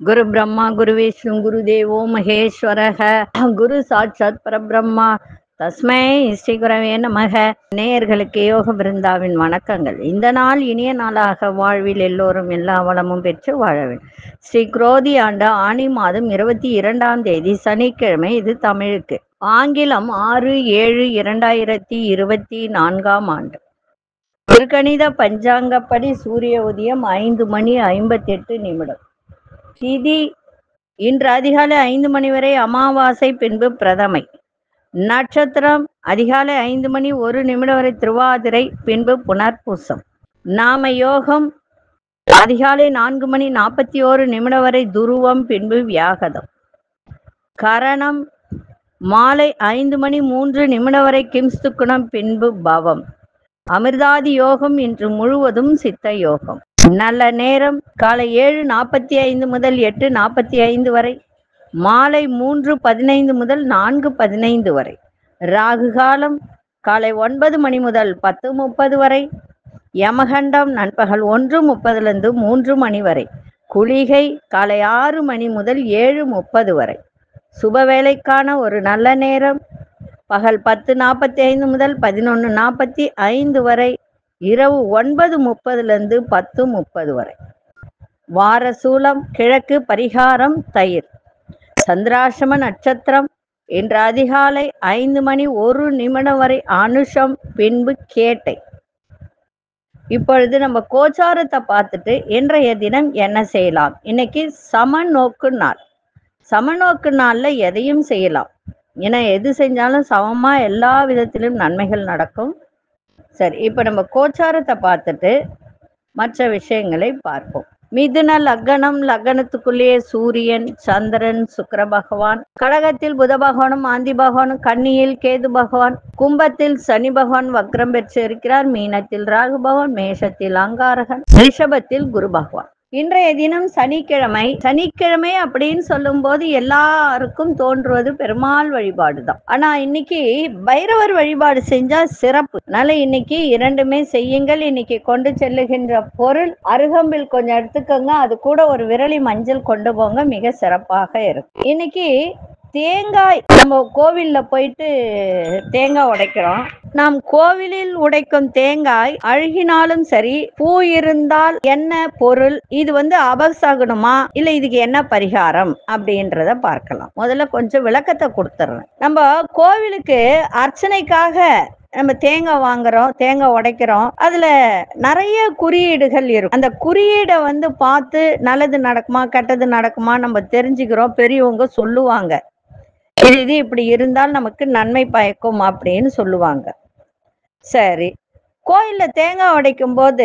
குரு பிரம்மா குரு விஷ்ணு குரு தேவோ மகேஸ்வரக குரு சாட்சாத் பரபிரம்மா தஸ்மை ஸ்ரீ குரவே நமக நேயர்களுக்கு யோக பிருந்தாவின் வணக்கங்கள் இந்த நாள் இனிய நாளாக வாழ்வில் எல்லோரும் எல்லா வளமும் பெற்று வாழ வேண்டும் ஸ்ரீ குரோதி ஆண்டு ஆணி மாதம் இருபத்தி இரண்டாம் தேதி சனிக்கிழமை இது தமிழுக்கு ஆங்கிலம் ஆறு ஏழு இரண்டாயிரத்தி இருபத்தி நான்காம் ஆண்டு திருக்கணித பஞ்சாங்கப்படி சூரிய உதயம் ஐந்து மணி ஐம்பத்தி எட்டு நிமிடம் திதி இன்று அதிகாலை ஐந்து மணி வரை அமாவாசை பின்பு பிரதமை நட்சத்திரம் அதிகாலை ஐந்து மணி ஒரு நிமிடம் வரை திருவாதிரை பின்பு புனர்பூசம் நாம யோகம் அதிகாலை நான்கு மணி நாற்பத்தி ஓரு நிமிடம் வரை துருவம் பின்பு வியாகதம் கரணம் மாலை ஐந்து மணி மூன்று நிமிடம் வரை கிம்ஸ்துக்குணம் பின்பு பவம் அமிர்தாதி யோகம் இன்று முழுவதும் சித்த யோகம் நல்ல நேரம் காலை ஏழு நாற்பத்தி ஐந்து முதல் எட்டு நாற்பத்தி ஐந்து வரை மாலை மூன்று பதினைந்து முதல் நான்கு பதினைந்து வரை ராகு காலம் காலை ஒன்பது மணி முதல் பத்து முப்பது வரை யமகண்டம் நண்பகல் ஒன்று முப்பதுலேருந்து மூன்று மணி வரை குளிகை காலை ஆறு மணி முதல் ஏழு முப்பது வரை சுப வேலைக்கான ஒரு நல்ல நேரம் பகல் பத்து நாற்பத்தி ஐந்து முதல் பதினொன்று நாற்பத்தி ஐந்து வரை இரவு ஒன்பது முப்பதுலேருந்து பத்து முப்பது வரை வார சூலம் கிழக்கு பரிகாரம் தயிர் சந்திராசிரம நட்சத்திரம் இன்று அதிகாலை ஐந்து மணி ஒரு நிமிடம் வரை அனுஷம் பின்பு கேட்டை இப்பொழுது நம்ம கோச்சாரத்தை பார்த்துட்டு இன்றைய தினம் என்ன செய்யலாம் இன்னைக்கு சமநோக்கு நாள் சமநோக்கு நாளில் எதையும் செய்யலாம் ஏன்னா எது செஞ்சாலும் சமமா எல்லா விதத்திலும் நன்மைகள் நடக்கும் சரி இப்போ நம்ம கோச்சாரத்தை பார்த்துட்டு மற்ற விஷயங்களை பார்ப்போம் மிதுன லக்னம் லக்னத்துக்குள்ளேயே சூரியன் சந்திரன் சுக்கிர பகவான் கடகத்தில் புத பகவானும் ஆந்தி பகவானும் கன்னியில் கேது பகவான் கும்பத்தில் சனி பகவான் வக்ரம் பெற்று இருக்கிறார் மீனத்தில் ராகு பகவான் மேஷத்தில் அங்காரகன் ரிஷபத்தில் குரு பகவான் இன்றைய தினம் சனிக்கிழமை சனிக்கிழமை அப்படின்னு சொல்லும்போது எல்லாருக்கும் தோன்றுவது பெருமாள் வழிபாடு தான் ஆனா இன்னைக்கு பைரவர் வழிபாடு செஞ்சா சிறப்பு அதனால இன்னைக்கு இரண்டுமே செய்யுங்கள் இன்னைக்கு கொண்டு செல்லுகின்ற பொருள் அருகம்பில் கொஞ்சம் எடுத்துக்கோங்க அது கூட ஒரு விரலி மஞ்சள் கொண்டு போங்க மிக சிறப்பாக இருக்கும் இன்னைக்கு தேங்காய் நம்ம கோவில்ல போயிட்டு தேங்காய் உடைக்கிறோம் நாம் கோவிலில் உடைக்கும் தேங்காய் அழுகினாலும் சரி பூ இருந்தால் என்ன பொருள் இது வந்து அபசகுனமா இல்ல இதுக்கு என்ன பரிகாரம் அப்படின்றத பார்க்கலாம் முதல்ல கொஞ்சம் விளக்கத்தை கொடுத்துட்றேன் நம்ம கோவிலுக்கு அர்ச்சனைக்காக நம்ம தேங்காய் வாங்குறோம் தேங்காய் உடைக்கிறோம் அதுல நிறைய குறியீடுகள் இருக்கும் அந்த குறியீடை வந்து பார்த்து நல்லது நடக்குமா கெட்டது நடக்குமா நம்ம தெரிஞ்சுக்கிறோம் பெரியவங்க சொல்லுவாங்க இது இது இப்படி இருந்தால் நமக்கு நன்மை பயக்கும் அப்படின்னு சொல்லுவாங்க சரி கோயில்ல தேங்காய் உடைக்கும் போது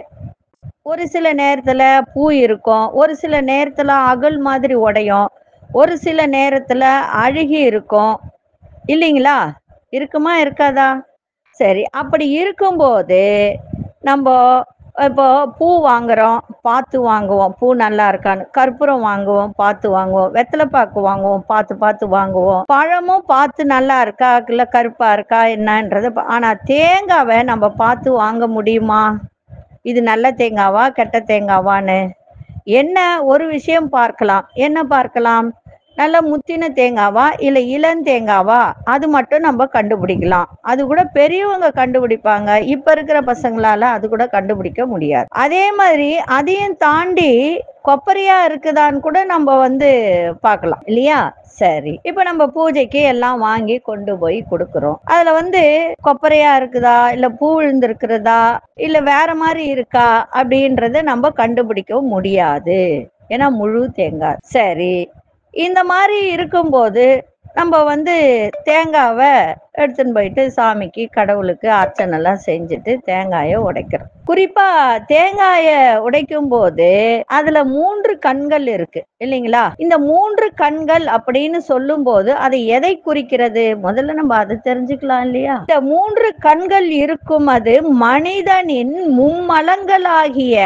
ஒரு சில நேரத்துல பூ இருக்கும் ஒரு சில நேரத்துல அகல் மாதிரி உடையும் ஒரு சில நேரத்துல அழுகி இருக்கும் இல்லைங்களா இருக்குமா இருக்காதா சரி அப்படி இருக்கும்போது நம்ம இப்போ பூ வாங்குறோம் பார்த்து வாங்குவோம் பூ நல்லா இருக்கான்னு கற்பூரம் வாங்குவோம் பார்த்து வாங்குவோம் வெத்தலைப்பாக்கு வாங்குவோம் பார்த்து பார்த்து வாங்குவோம் பழமும் பார்த்து நல்லா இருக்கா இல்லை கருப்பா இருக்கா என்னன்றது ஆனா தேங்காவை நம்ம பார்த்து வாங்க முடியுமா இது நல்ல தேங்காவா கெட்ட தேங்காவான்னு என்ன ஒரு விஷயம் பார்க்கலாம் என்ன பார்க்கலாம் நல்ல முத்தின தேங்காவா இல்லை இளந்தேங்காவா அது மட்டும் நம்ம கண்டுபிடிக்கலாம் அது கூட பெரியவங்க கண்டுபிடிப்பாங்க இப்ப இருக்கிற பசங்களால அது கூட கண்டுபிடிக்க முடியாது அதே மாதிரி அதையும் தாண்டி கொப்பரையா இருக்குதான்னு கூட நம்ம வந்து பார்க்கலாம் இல்லையா சரி இப்ப நம்ம பூஜைக்கு எல்லாம் வாங்கி கொண்டு போய் கொடுக்குறோம் அதுல வந்து கொப்பரையா இருக்குதா இல்ல பூ விழுந்திருக்கிறதா இல்ல வேற மாதிரி இருக்கா அப்படின்றத நம்ம கண்டுபிடிக்க முடியாது ஏன்னா முழு தேங்காய் சரி இந்த மாதிரி இருக்கும்போது நம்ம வந்து தேங்காவை எடுத்துன்னு போயிட்டு சாமிக்கு கடவுளுக்கு அர்ச்சனைலாம் செஞ்சுட்டு தேங்காயை உடைக்கிறோம் குறிப்பா தேங்காயை உடைக்கும் போது அதுல மூன்று கண்கள் இருக்கு இல்லைங்களா இந்த மூன்று கண்கள் அப்படின்னு சொல்லும் போது அதை எதை குறிக்கிறது முதல்ல நம்ம அதை தெரிஞ்சுக்கலாம் இல்லையா இந்த மூன்று கண்கள் இருக்கும் அது மனிதனின் மும்மலங்களாகிய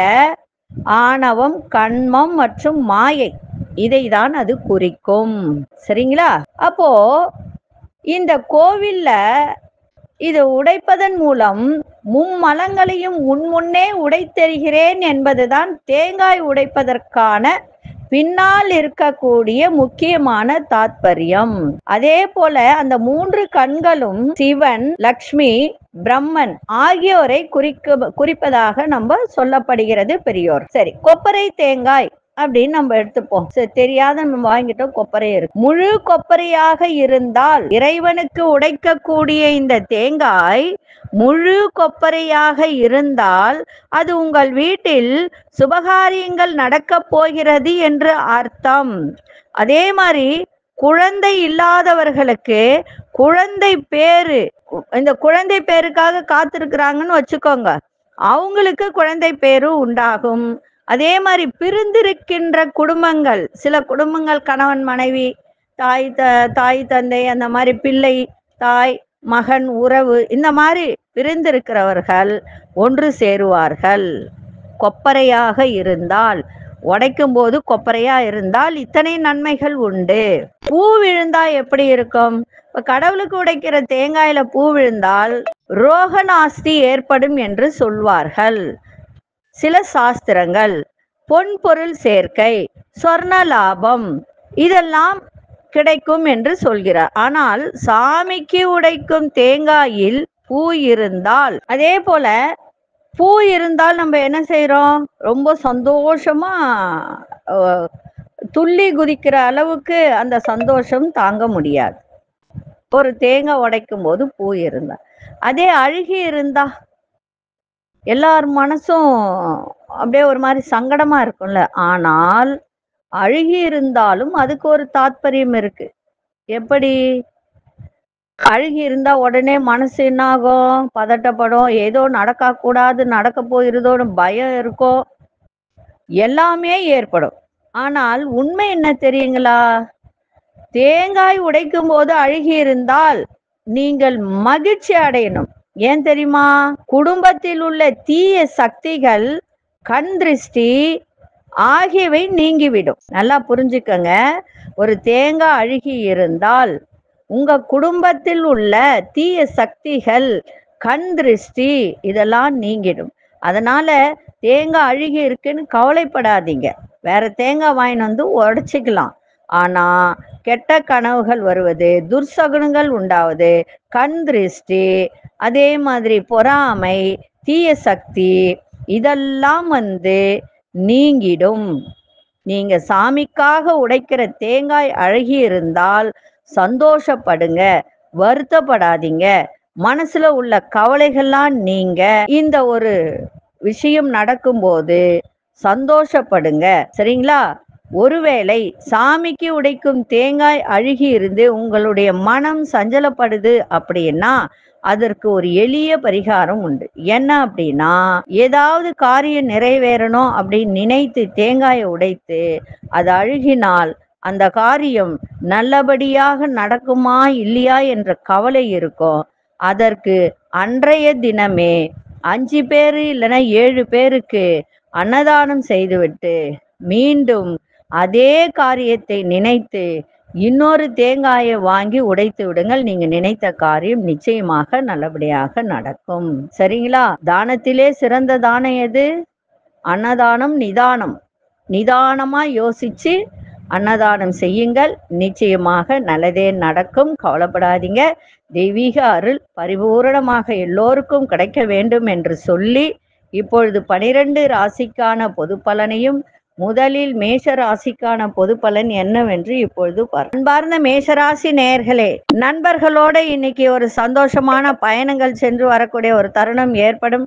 ஆணவம் கண்மம் மற்றும் மாயை இதைதான் அது குறிக்கும் சரிங்களா அப்போ இந்த கோவில்ல இது உடைப்பதன் மூலம் மும்மலங்களையும் உன் முன்னே உடைத்தெறிகிறேன் என்பதுதான் தேங்காய் உடைப்பதற்கான பின்னால் இருக்கக்கூடிய முக்கியமான தாத்பரியம் அதே போல அந்த மூன்று கண்களும் சிவன் லக்ஷ்மி பிரம்மன் ஆகியோரை குறிக்க குறிப்பதாக நம்ம சொல்லப்படுகிறது பெரியோர் சரி கொப்பரை தேங்காய் அப்படின்னு நம்ம எடுத்துப்போம் சரி, தெரியாத நம்ம வாங்கிட்டோம் கொப்பரை இருக்கு முழு கொப்பரையாக இருந்தால் இறைவனுக்கு உடைக்கக்கூடிய இந்த தேங்காய் முழு கொப்பரையாக இருந்தால் அது உங்கள் வீட்டில் சுபகாரியங்கள் நடக்கப் போகிறது என்று அர்த்தம் அதே மாதிரி குழந்தை இல்லாதவர்களுக்கு குழந்தை பேரு இந்த குழந்தை பேருக்காக காத்திருக்கிறாங்கன்னு வச்சுக்கோங்க அவங்களுக்கு குழந்தை பேரு உண்டாகும் அதே மாதிரி பிரிந்திருக்கின்ற குடும்பங்கள் சில குடும்பங்கள் கணவன் மனைவி தாய் த தாய் தந்தை அந்த மாதிரி பிள்ளை தாய் மகன் உறவு இந்த மாதிரி பிரிந்திருக்கிறவர்கள் ஒன்று சேருவார்கள் கொப்பரையாக இருந்தால் உடைக்கும் போது கொப்பரையா இருந்தால் இத்தனை நன்மைகள் உண்டு பூ விழுந்தா எப்படி இருக்கும் இப்ப கடவுளுக்கு உடைக்கிற தேங்காயில பூ விழுந்தால் ரோகநாஸ்தி ஏற்படும் என்று சொல்வார்கள் சில சாஸ்திரங்கள் பொன் பொருள் சேர்க்கை சொர்ண லாபம் இதெல்லாம் கிடைக்கும் என்று சொல்கிறார் ஆனால் சாமிக்கு உடைக்கும் தேங்காயில் பூ இருந்தால் அதே போல பூ இருந்தால் நம்ம என்ன செய்றோம் ரொம்ப சந்தோஷமா அஹ், துள்ளி குதிக்கிற அளவுக்கு அந்த சந்தோஷம் தாங்க முடியாது ஒரு தேங்காய் உடைக்கும் போது பூ இருந்தா அதே அழுகி இருந்தா எல்லார் மனசும் அப்படியே ஒரு மாதிரி சங்கடமா இருக்கும்ல ஆனால் அழுகி இருந்தாலும் அதுக்கு ஒரு தாத்பரியம் இருக்கு எப்படி அழுகி இருந்தா உடனே மனசு என்ன ஆகும் பதட்டப்படும் ஏதோ நடக்க கூடாது நடக்க போயிருதோன்னு பயம் இருக்கும் எல்லாமே ஏற்படும் ஆனால் உண்மை என்ன தெரியுங்களா தேங்காய் உடைக்கும் போது அழுகி இருந்தால் நீங்கள் மகிழ்ச்சி அடையணும் ஏன் தெரியுமா குடும்பத்தில் உள்ள தீய சக்திகள் கண் திருஷ்டி ஆகியவை நீங்கிவிடும் நல்லா புரிஞ்சுக்கங்க ஒரு தேங்காய் அழுகி இருந்தால் உங்க குடும்பத்தில் உள்ள தீய சக்திகள் கண் திருஷ்டி இதெல்லாம் நீங்கிடும் அதனால தேங்காய் அழுகி இருக்குன்னு கவலைப்படாதீங்க வேற தேங்காய் வாங்கிட்டு வந்து உடைச்சிக்கலாம் ஆனா கெட்ட கனவுகள் வருவது துர்சகுனங்கள் உண்டாவது கண் திருஷ்டி அதே மாதிரி பொறாமை தீய சக்தி இதெல்லாம் வந்து நீங்கிடும் நீங்க சாமிக்காக உடைக்கிற தேங்காய் அழகி இருந்தால் சந்தோஷப்படுங்க வருத்தப்படாதீங்க மனசுல உள்ள கவலைகள்லாம் நீங்க இந்த ஒரு விஷயம் நடக்கும்போது சந்தோஷப்படுங்க சரிங்களா ஒருவேளை சாமிக்கு உடைக்கும் தேங்காய் அழுகி இருந்து உங்களுடைய மனம் சஞ்சலப்படுது அப்படின்னா அதற்கு ஒரு எளிய பரிகாரம் உண்டு என்ன அப்படின்னா ஏதாவது காரியம் நிறைவேறணும் அப்படின்னு நினைத்து தேங்காயை உடைத்து அது அழுகினால் அந்த காரியம் நல்லபடியாக நடக்குமா இல்லையா என்ற கவலை இருக்கும் அதற்கு அன்றைய தினமே அஞ்சு பேரு இல்லைன்னா ஏழு பேருக்கு அன்னதானம் செய்துவிட்டு மீண்டும் அதே காரியத்தை நினைத்து இன்னொரு தேங்காயை வாங்கி உடைத்து விடுங்கள் நீங்க நினைத்த காரியம் நிச்சயமாக நல்லபடியாக நடக்கும் சரிங்களா தானத்திலே சிறந்த தானம் எது அன்னதானம் நிதானம் நிதானமா யோசிச்சு அன்னதானம் செய்யுங்கள் நிச்சயமாக நல்லதே நடக்கும் கவலைப்படாதீங்க தெய்வீக அருள் பரிபூரணமாக எல்லோருக்கும் கிடைக்க வேண்டும் என்று சொல்லி இப்பொழுது பனிரெண்டு ராசிக்கான பொது பலனையும் முதலில் மேஷ ராசிக்கான பொது பலன் என்னவென்று இப்பொழுது பார் அன்பார்ந்த மேஷராசி நேயர்களே நண்பர்களோட இன்னைக்கு ஒரு சந்தோஷமான பயணங்கள் சென்று வரக்கூடிய ஒரு தருணம் ஏற்படும்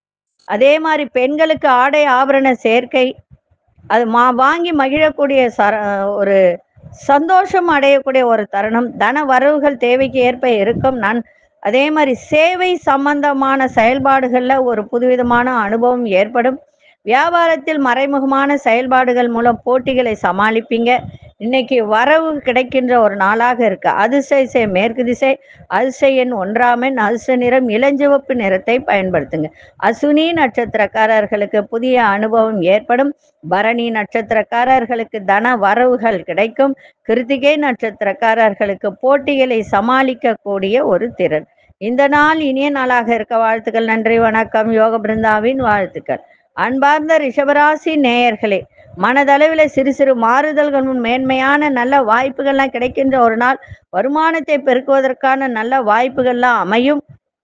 அதே மாதிரி பெண்களுக்கு ஆடை ஆபரண சேர்க்கை அது மா வாங்கி மகிழக்கூடிய சர ஒரு சந்தோஷம் அடையக்கூடிய ஒரு தருணம் தன வரவுகள் தேவைக்கு ஏற்ப இருக்கும் நான் அதே மாதிரி சேவை சம்பந்தமான செயல்பாடுகள்ல ஒரு புதுவிதமான அனுபவம் ஏற்படும் வியாபாரத்தில் மறைமுகமான செயல்பாடுகள் மூலம் போட்டிகளை சமாளிப்பீங்க இன்னைக்கு வரவு கிடைக்கின்ற ஒரு நாளாக இருக்கு அதிர்ஷ்ட திசை மேற்கு திசை அதிர்ஷ்ட எண் ஒன்றாம் எண் அதிர்ஷ்ட நிறம் இளஞ்சிவப்பு நிறத்தை பயன்படுத்துங்க அசுனி நட்சத்திரக்காரர்களுக்கு புதிய அனுபவம் ஏற்படும் பரணி நட்சத்திரக்காரர்களுக்கு தன வரவுகள் கிடைக்கும் கிருத்திகை நட்சத்திரக்காரர்களுக்கு போட்டிகளை சமாளிக்கக்கூடிய ஒரு திறன் இந்த நாள் இனிய நாளாக இருக்க வாழ்த்துக்கள் நன்றி வணக்கம் யோக பிருந்தாவின் வாழ்த்துக்கள் அன்பார்ந்த ரிஷபராசி நேயர்களே மனதளவில் சிறு சிறு மாறுதல்கள் முன் மேன்மையான நல்ல வாய்ப்புகள்லாம் கிடைக்கின்ற ஒரு நாள் வருமானத்தை பெருக்குவதற்கான நல்ல வாய்ப்புகள்லாம் அமையும்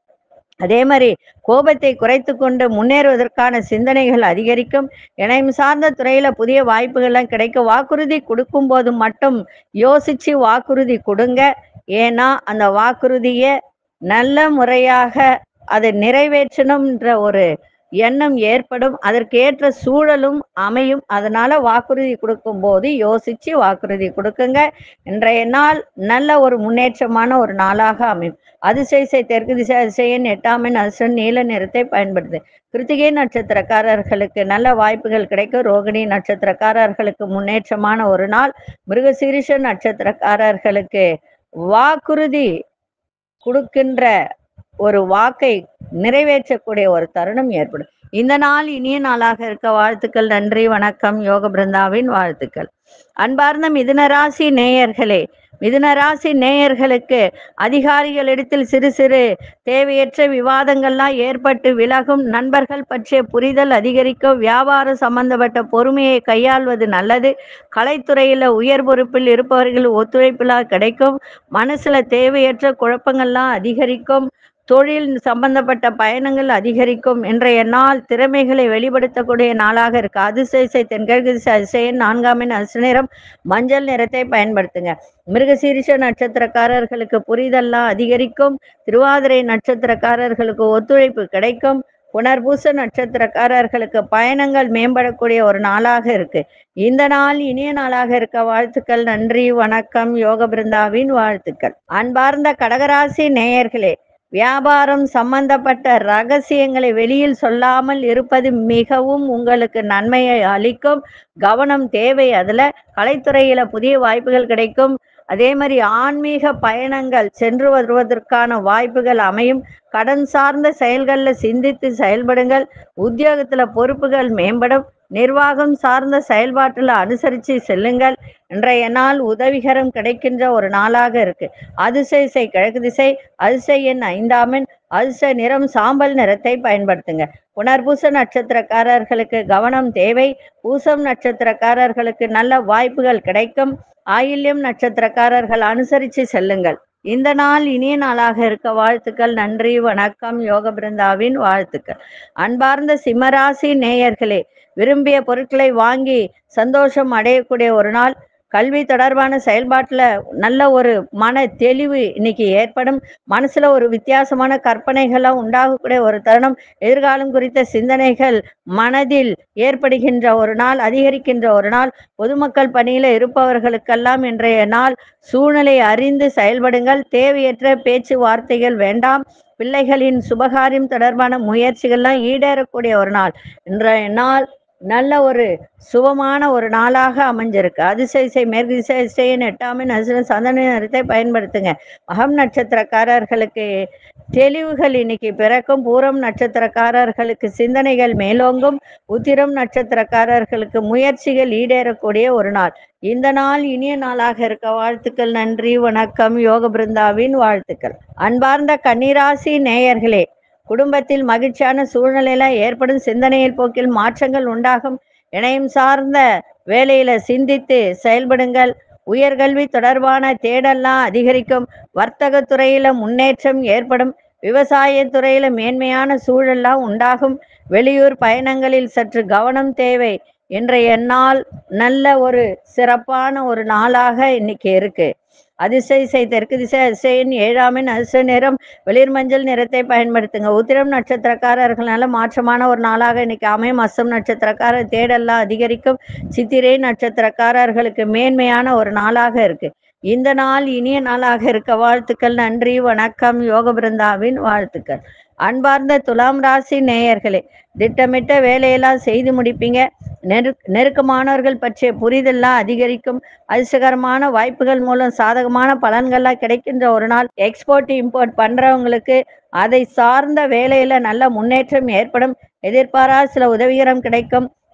அதே மாதிரி கோபத்தை குறைத்து கொண்டு முன்னேறுவதற்கான சிந்தனைகள் அதிகரிக்கும் இணையம் சார்ந்த துறையில புதிய வாய்ப்புகள்லாம் கிடைக்கும் வாக்குறுதி கொடுக்கும் போது மட்டும் யோசிச்சு வாக்குறுதி கொடுங்க ஏன்னா அந்த வாக்குறுதியை நல்ல முறையாக அதை நிறைவேற்றணும்ன்ற ஒரு எண்ணம் ஏற்படும் அதற்கு ஏற்ற சூழலும் அமையும் அதனால வாக்குறுதி கொடுக்கும் போது யோசிச்சு வாக்குறுதி கொடுக்குங்க இன்றைய நாள் நல்ல ஒரு முன்னேற்றமான ஒரு நாளாக அமையும் அதிசய தெற்கு திசை அதிசயன் எட்டாமின் அசுரன் நீல நிறத்தை பயன்படுது கிருத்திகை நட்சத்திரக்காரர்களுக்கு நல்ல வாய்ப்புகள் கிடைக்கும் ரோகிணி நட்சத்திரக்காரர்களுக்கு முன்னேற்றமான ஒரு நாள் மிருகசீரிஷ நட்சத்திரக்காரர்களுக்கு வாக்குறுதி கொடுக்கின்ற ஒரு வாக்கை நிறைவேற்றக்கூடிய ஒரு தருணம் ஏற்படும் இந்த நாள் இனிய நாளாக இருக்க வாழ்த்துக்கள் நன்றி வணக்கம் யோக பிருந்தாவின் வாழ்த்துக்கள் அன்பார்ந்த மிதுன ராசி நேயர்களே மிதுன ராசி நேயர்களுக்கு அதிகாரிகளிடத்தில் சிறு சிறு தேவையற்ற விவாதங்கள்லாம் ஏற்பட்டு விலகும் நண்பர்கள் பற்றிய புரிதல் அதிகரிக்கும் வியாபாரம் சம்பந்தப்பட்ட பொறுமையை கையாள்வது நல்லது கலைத்துறையில் உயர் பொறுப்பில் இருப்பவர்கள் ஒத்துழைப்புலாம் கிடைக்கும் மனசுல தேவையற்ற குழப்பங்கள்லாம் அதிகரிக்கும் தொழில் சம்பந்தப்பட்ட பயணங்கள் அதிகரிக்கும் இன்றைய நாள் திறமைகளை வெளிப்படுத்தக்கூடிய நாளாக இருக்கு அதிசய தென்கிழக்கு திசை அதிசயன் நான்காம் எண் அசுநிறம் மஞ்சள் நிறத்தை பயன்படுத்துங்க மிருகசீரிஷ நட்சத்திரக்காரர்களுக்கு புரிதல்லாம் அதிகரிக்கும் திருவாதிரை நட்சத்திரக்காரர்களுக்கு ஒத்துழைப்பு கிடைக்கும் புனர்பூச நட்சத்திரக்காரர்களுக்கு பயணங்கள் மேம்படக்கூடிய ஒரு நாளாக இருக்கு இந்த நாள் இனிய நாளாக இருக்க வாழ்த்துக்கள் நன்றி வணக்கம் யோக பிருந்தாவின் வாழ்த்துக்கள் அன்பார்ந்த கடகராசி நேயர்களே வியாபாரம் சம்பந்தப்பட்ட ரகசியங்களை வெளியில் சொல்லாமல் இருப்பது மிகவும் உங்களுக்கு நன்மையை அளிக்கும் கவனம் தேவை அதுல கலைத்துறையில புதிய வாய்ப்புகள் கிடைக்கும் அதே மாதிரி ஆன்மீக பயணங்கள் சென்று வருவதற்கான வாய்ப்புகள் அமையும் கடன் சார்ந்த செயல்களில் சிந்தித்து செயல்படுங்கள் உத்தியோகத்துல பொறுப்புகள் மேம்படும் நிர்வாகம் சார்ந்த செயல்பாட்டில் அனுசரித்து செல்லுங்கள் இன்றைய நாள் உதவிகரம் கிடைக்கின்ற ஒரு நாளாக இருக்கு அதிசய கிழக்கு திசை அதிசய எண் ஐந்தாமின் அதிசய நிறம் சாம்பல் நிறத்தை பயன்படுத்துங்க புனர்பூச நட்சத்திரக்காரர்களுக்கு கவனம் தேவை பூசம் நட்சத்திரக்காரர்களுக்கு நல்ல வாய்ப்புகள் கிடைக்கும் ஆயில்யம் நட்சத்திரக்காரர்கள் அனுசரித்து செல்லுங்கள் இந்த நாள் இனிய நாளாக இருக்க வாழ்த்துக்கள் நன்றி வணக்கம் யோக பிருந்தாவின் வாழ்த்துக்கள் அன்பார்ந்த சிம்மராசி நேயர்களே விரும்பிய பொருட்களை வாங்கி சந்தோஷம் அடையக்கூடிய ஒரு நாள் கல்வி தொடர்பான செயல்பாட்டில் நல்ல ஒரு மன தெளிவு இன்னைக்கு ஏற்படும் மனசுல ஒரு வித்தியாசமான கற்பனைகள்லாம் உண்டாகக்கூடிய ஒரு தருணம் எதிர்காலம் குறித்த சிந்தனைகள் மனதில் ஏற்படுகின்ற ஒரு நாள் அதிகரிக்கின்ற ஒரு நாள் பொதுமக்கள் பணியில இருப்பவர்களுக்கெல்லாம் இன்றைய நாள் சூழ்நிலை அறிந்து செயல்படுங்கள் தேவையற்ற பேச்சுவார்த்தைகள் வேண்டாம் பிள்ளைகளின் சுபகாரியம் தொடர்பான முயற்சிகள்லாம் ஈடேறக்கூடிய ஒரு நாள் இன்றைய நாள் நல்ல ஒரு சுபமான ஒரு நாளாக அமைஞ்சிருக்கு அதிசய மேற்கு திசை அதிசயன் எட்டாமின் அசுர சந்தன நிறத்தை பயன்படுத்துங்க மகம் நட்சத்திரக்காரர்களுக்கு தெளிவுகள் இன்னைக்கு பிறக்கும் பூரம் நட்சத்திரக்காரர்களுக்கு சிந்தனைகள் மேலோங்கும் உத்திரம் நட்சத்திரக்காரர்களுக்கு முயற்சிகள் ஈடேறக்கூடிய ஒரு நாள் இந்த நாள் இனிய நாளாக இருக்க வாழ்த்துக்கள் நன்றி வணக்கம் யோக பிருந்தாவின் வாழ்த்துக்கள் அன்பார்ந்த கன்னிராசி நேயர்களே குடும்பத்தில் மகிழ்ச்சியான சூழ்நிலையில ஏற்படும் சிந்தனையில் போக்கில் மாற்றங்கள் உண்டாகும் இணையம் சார்ந்த வேலையில சிந்தித்து செயல்படுங்கள் உயர்கல்வி தொடர்பான தேடல்லாம் அதிகரிக்கும் வர்த்தக துறையில முன்னேற்றம் ஏற்படும் விவசாய துறையில மேன்மையான சூழல்லாம் உண்டாகும் வெளியூர் பயணங்களில் சற்று கவனம் தேவை இன்றைய நாள் நல்ல ஒரு சிறப்பான ஒரு நாளாக இன்னைக்கு இருக்கு அதிசய தெற்கு திசை அதிசயன் ஏழாமின் அதிசய நிறம் வெளிர் மஞ்சள் நிறத்தை பயன்படுத்துங்க உத்திரம் நட்சத்திரக்காரர்களால மாற்றமான ஒரு நாளாக இன்னைக்கு அமையும் அசம் நட்சத்திரக்காரர் தேடல்லாம் அதிகரிக்கும் சித்திரை நட்சத்திரக்காரர்களுக்கு மேன்மையான ஒரு நாளாக இருக்கு இந்த நாள் இனிய நாளாக இருக்க வாழ்த்துக்கள் நன்றி வணக்கம் யோக பிருந்தாவின் வாழ்த்துக்கள் அன்பார்ந்த துலாம் ராசி நேயர்களே திட்டமிட்ட வேலையெல்லாம் செய்து முடிப்பீங்க நெரு நெருக்கமானவர்கள் பற்றிய புரிதல்லாம் அதிகரிக்கும் அதிர்ஷ்டகரமான வாய்ப்புகள் மூலம் சாதகமான பலன்கள்லாம் கிடைக்கின்ற ஒரு நாள் எக்ஸ்போர்ட் இம்போர்ட் பண்றவங்களுக்கு அதை சார்ந்த வேலையில நல்ல முன்னேற்றம் ஏற்படும் எதிர்பாரா சில உதவிகரம் கிடைக்கும்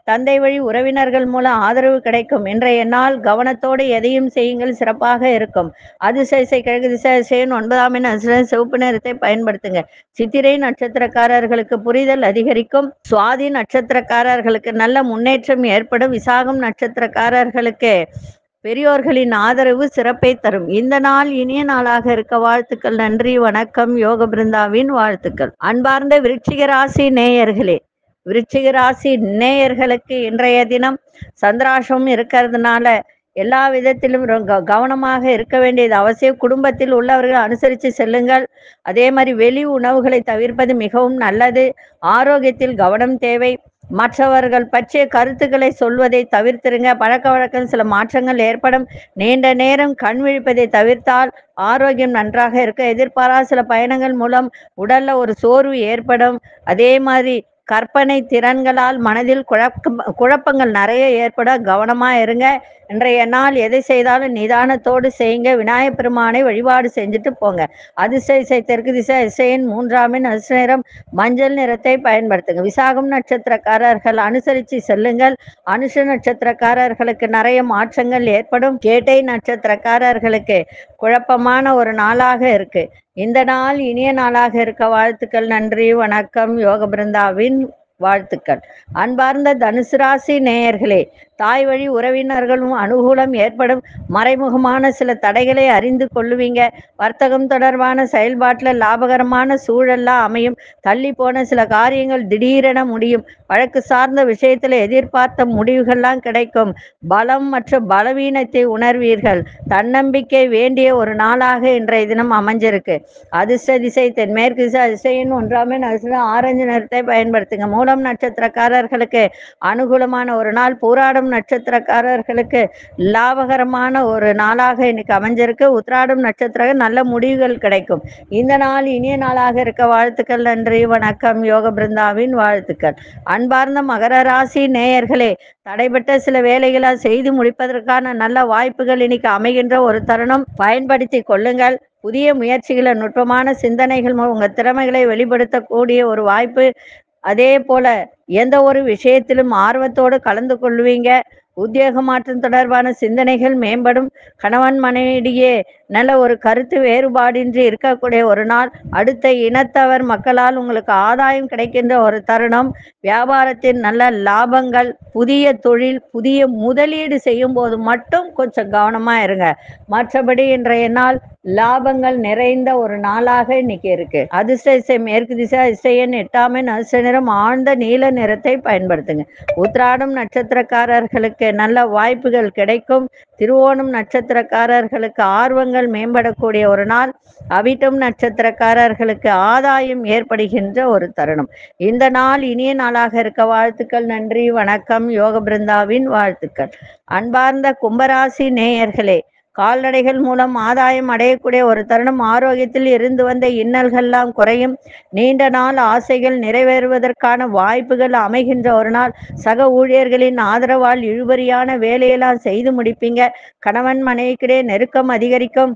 தந்தை வழி உறவினர்கள் மூலம் ஆதரவு கிடைக்கும் இன்றைய நாள் கவனத்தோடு எதையும் செய்யுங்கள் சிறப்பாக இருக்கும் அதிசய கிழக்கு திசை திசையின் ஒன்பதாம் எண் அதிர்ஷ்ட சிவப்பு நிறத்தை பயன்படுத்துங்க சித்திரை நட்சத்திரக்காரர்களுக்கு புரிதல் அதிகரிக்கும் சுவாதி நட்சத்திரக்காரர்களுக்கு நல்ல முன்னேற்றம் ஏற்படும் விசாகம் நட்சத்திரக்காரர்களுக்கு பெரியோர்களின் ஆதரவு சிறப்பை தரும் இந்த நாள் இனிய நாளாக இருக்க வாழ்த்துக்கள் நன்றி வணக்கம் யோக பிருந்தாவின் வாழ்த்துக்கள் அன்பார்ந்த விருச்சிக ராசி நேயர்களே விருச்சிக ராசி நேயர்களுக்கு இன்றைய தினம் சந்திராசம் இருக்கிறதுனால எல்லா விதத்திலும் ரொம்ப கவனமாக இருக்க வேண்டியது அவசியம் குடும்பத்தில் உள்ளவர்கள் அனுசரித்து செல்லுங்கள் அதே மாதிரி வெளி உணவுகளை தவிர்ப்பது மிகவும் நல்லது ஆரோக்கியத்தில் கவனம் தேவை மற்றவர்கள் பற்றிய கருத்துக்களை சொல்வதை தவிர்த்திருங்க பழக்க வழக்கம் சில மாற்றங்கள் ஏற்படும் நீண்ட நேரம் கண் விழிப்பதை தவிர்த்தால் ஆரோக்கியம் நன்றாக இருக்க எதிர்பாராத சில பயணங்கள் மூலம் உடல்ல ஒரு சோர்வு ஏற்படும் அதே மாதிரி கற்பனை திறன்களால் மனதில் குழப்ப குழப்பங்கள் நிறைய ஏற்பட கவனமா இருங்க இன்றைய நாள் எதை செய்தாலும் நிதானத்தோடு செய்யுங்க விநாயகப் பெருமானை வழிபாடு செஞ்சுட்டு போங்க அதிசய தெற்கு திசை இசையின் மூன்றாமின் அதிசயம் மஞ்சள் நிறத்தை பயன்படுத்துங்க விசாகம் நட்சத்திரக்காரர்கள் அனுசரித்து செல்லுங்கள் அனுஷ நட்சத்திரக்காரர்களுக்கு நிறைய மாற்றங்கள் ஏற்படும் கேட்டை நட்சத்திரக்காரர்களுக்கு குழப்பமான ஒரு நாளாக இருக்கு இந்த நாள் இனிய நாளாக இருக்க வாழ்த்துக்கள் நன்றி வணக்கம் யோக பிருந்தாவின் வாழ்த்துக்கள் அன்பார்ந்த தனுசு ராசி நேயர்களே தாய் வழி உறவினர்களும் அனுகூலம் ஏற்படும் மறைமுகமான சில தடைகளை அறிந்து கொள்ளுவீங்க வர்த்தகம் தொடர்பான செயல்பாட்டில் லாபகரமான சூழல்லாம் அமையும் தள்ளி போன சில காரியங்கள் திடீரென முடியும் வழக்கு சார்ந்த விஷயத்தில் எதிர்பார்த்த முடிவுகள்லாம் கிடைக்கும் பலம் மற்றும் பலவீனத்தை உணர்வீர்கள் தன்னம்பிக்கை வேண்டிய ஒரு நாளாக இன்றைய தினம் அமைஞ்சிருக்கு அதிர்ஷ்ட திசை தென்மேற்கு திசை அதிசயின் ஒன்றாமே அதிர்ஷ்டம் ஆரஞ்சு நிறத்தை பயன்படுத்துங்க மூலம் நட்சத்திரக்காரர்களுக்கு அனுகூலமான ஒரு நாள் பூராடம் நட்சத்திரக்காரர்களுக்கு லாபகரமான ஒரு நாளாக இன்னைக்கு அமைஞ்சிருக்கு உத்ராடம் நட்சத்திரம் நல்ல முடிவுகள் கிடைக்கும் இந்த நாள் இனிய நாளாக இருக்க வாழ்த்துக்கள் நன்றி வணக்கம் யோக பிருந்தாவின் வாழ்த்துக்கள் அன்பார்ந்த மகர ராசி நேயர்களே தடைபட்ட சில வேலைகளை செய்து முடிப்பதற்கான நல்ல வாய்ப்புகள் இன்னைக்கு அமைகின்ற ஒரு தருணம் பயன்படுத்தி கொள்ளுங்கள் புதிய முயற்சிகளை நுட்பமான சிந்தனைகள் மூலம் உங்க திறமைகளை வெளிப்படுத்தக்கூடிய ஒரு வாய்ப்பு அதே போல எந்த ஒரு விஷயத்திலும் ஆர்வத்தோடு கலந்து கொள்வீங்க உத்தியோக மாற்றம் தொடர்பான சிந்தனைகள் மேம்படும் கணவன் மனைவியிடையே நல்ல ஒரு கருத்து வேறுபாடின்றி இருக்கக்கூடிய ஒரு நாள் அடுத்த இனத்தவர் மக்களால் உங்களுக்கு ஆதாயம் கிடைக்கின்ற ஒரு தருணம் வியாபாரத்தின் நல்ல லாபங்கள் புதிய தொழில் புதிய முதலீடு செய்யும் போது மட்டும் கொஞ்சம் கவனமா இருங்க மற்றபடி இன்றைய நாள் லாபங்கள் நிறைந்த ஒரு நாளாக இன்னைக்கு இருக்கு அதிர்ஷ்ட இசை மேற்கு திசை இசையன் எட்டாமே நர்ச நிறம் ஆழ்ந்த நீல நிறத்தை பயன்படுத்துங்க உத்ராடம் நட்சத்திரக்காரர்களுக்கு நல்ல வாய்ப்புகள் கிடைக்கும் திருவோணம் நட்சத்திரக்காரர்களுக்கு ஆர்வங்கள் மேம்படக்கூடிய ஒரு நாள் அவிட்டம் நட்சத்திரக்காரர்களுக்கு ஆதாயம் ஏற்படுகின்ற ஒரு தருணம் இந்த நாள் இனிய நாளாக இருக்க வாழ்த்துக்கள் நன்றி வணக்கம் யோக பிருந்தாவின் வாழ்த்துக்கள் அன்பார்ந்த கும்பராசி நேயர்களே கால்நடைகள் மூலம் ஆதாயம் அடையக்கூடிய ஒரு தருணம் ஆரோக்கியத்தில் இருந்து வந்த இன்னல்கள்லாம் குறையும் நீண்ட நாள் ஆசைகள் நிறைவேறுவதற்கான வாய்ப்புகள் அமைகின்ற ஒரு நாள் சக ஊழியர்களின் ஆதரவால் இழுபறியான வேலையெல்லாம் செய்து முடிப்பீங்க கணவன் மனைவிக்கிடையே நெருக்கம் அதிகரிக்கும்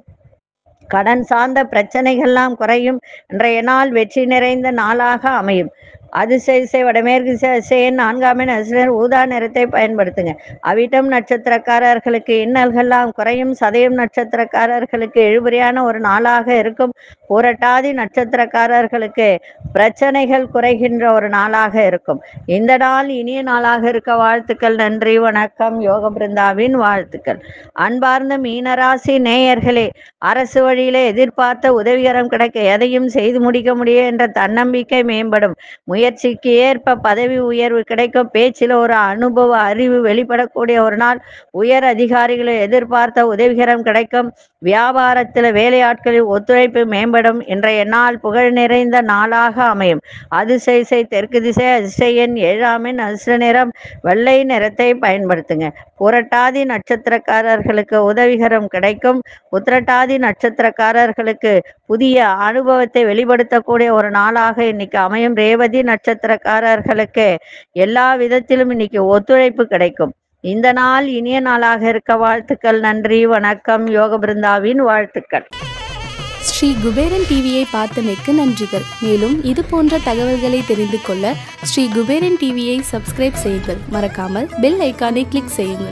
கடன் சார்ந்த பிரச்சனைகள்லாம் குறையும் இன்றைய நாள் வெற்றி நிறைந்த நாளாக அமையும் அதிசய வடமேற்கு திசையின் நான்காம் எண் அசுரர் ஊதா நிறத்தை பயன்படுத்துங்க அவிட்டம் நட்சத்திரக்காரர்களுக்கு இன்னல்கள்லாம் குறையும் சதயம் நட்சத்திரக்காரர்களுக்கு இழுபறியான ஒரு நாளாக இருக்கும் புரட்டாதி நட்சத்திரக்காரர்களுக்கு பிரச்சனைகள் குறைகின்ற ஒரு நாளாக இருக்கும் இந்த நாள் இனிய நாளாக இருக்க வாழ்த்துக்கள் நன்றி வணக்கம் யோக பிருந்தாவின் வாழ்த்துக்கள் அன்பார்ந்த மீனராசி நேயர்களே அரசு வழியிலே எதிர்பார்த்த உதவிகரம் கிடைக்க எதையும் செய்து முடிக்க முடியும் என்ற தன்னம்பிக்கை மேம்படும் முயற்சிக்கு ஏற்ப பதவி உயர்வு கிடைக்கும் பேச்சில் ஒரு அனுபவ அறிவு வெளிப்படக்கூடிய ஒரு நாள் உயர் அதிகாரிகளை எதிர்பார்த்த உதவிகரம் கிடைக்கும் வியாபாரத்தில் வேலையாட்களின் ஒத்துழைப்பு மேம்படும் இன்றைய நாள் புகழ் நிறைந்த நாளாக அமையும் அதிசய தெற்கு திசை அதிசயன் ஏழாமின் அதிர்ஷ்ட நிறம் வெள்ளை நிறத்தை பயன்படுத்துங்க புரட்டாதி நட்சத்திரக்காரர்களுக்கு உதவிகரம் கிடைக்கும் உத்திரட்டாதி நட்சத்திரக்காரர்களுக்கு புதிய அனுபவத்தை வெளிப்படுத்தக்கூடிய ஒரு நாளாக இன்னைக்கு அமையும் ரேவதி நட்சத்திரக்காரர்களுக்கு எல்லா விதத்திலும் இன்னைக்கு ஒத்துழைப்பு கிடைக்கும் இந்த நாள் இனிய நாளாக இருக்க வாழ்த்துக்கள் நன்றி வணக்கம் யோக பிருந்தாவின் வாழ்த்துக்கள் ஸ்ரீ குபேரன் டிவியை பார்த்தமைக்கு நன்றிகள் மேலும் இது போன்ற தகவல்களை தெரிந்து கொள்ள ஸ்ரீ குபேரன் டிவியை சப்ஸ்கிரைப் செய்யுங்கள் மறக்காமல் பெல் ஐக்கானை கிளிக் செய்யுங்கள்